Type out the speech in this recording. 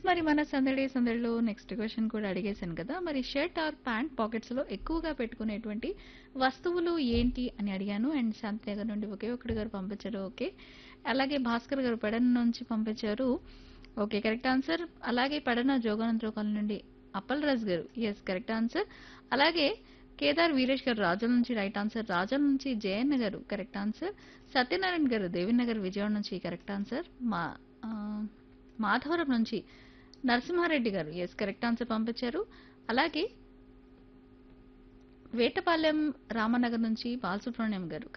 మరి మన సందడి సందడిలో నెక్స్ట్ క్వశ్చన్ కూడా అడిగేశాను కదా మరి షర్ట్ ఆర్ ప్యాంట్ పాకెట్స్ లో ఎక్కువగా పెట్టుకునేటువంటి వస్తువులు ఏంటి అని అడిగాను అండ్ శాంతినగర్ నుండి ఒకే ఒక్కడి గారు పంపించారు ఓకే అలాగే భాస్కర్ గారు పెడన నుంచి పంపించారు ఓకే కరెక్ట్ ఆన్సర్ అలాగే పెడన జోగానంతరావు కాలనీ నుండి అప్పల్ రాజ్ గారు ఎస్ కరెక్ట్ ఆన్సర్ అలాగే కేదార్ వీరేష్ గారు రాజుల నుంచి రైట్ ఆన్సర్ రాజుల నుంచి జయన్న గారు కరెక్ట్ ఆన్సర్ సత్యనారాయణ గారు దేవినగర్ విజయవాడ నుంచి కరెక్ట్ ఆన్సర్ మా ఆ, మాధవరం నుంచి నరసింహారెడ్డి గారు ఎస్ కరెక్ట్ ఆన్సర్ పంపించారు అలాగే వేటపాలెం రామనగర్ నుంచి బాలసుబ్రహ్మణ్యం గారు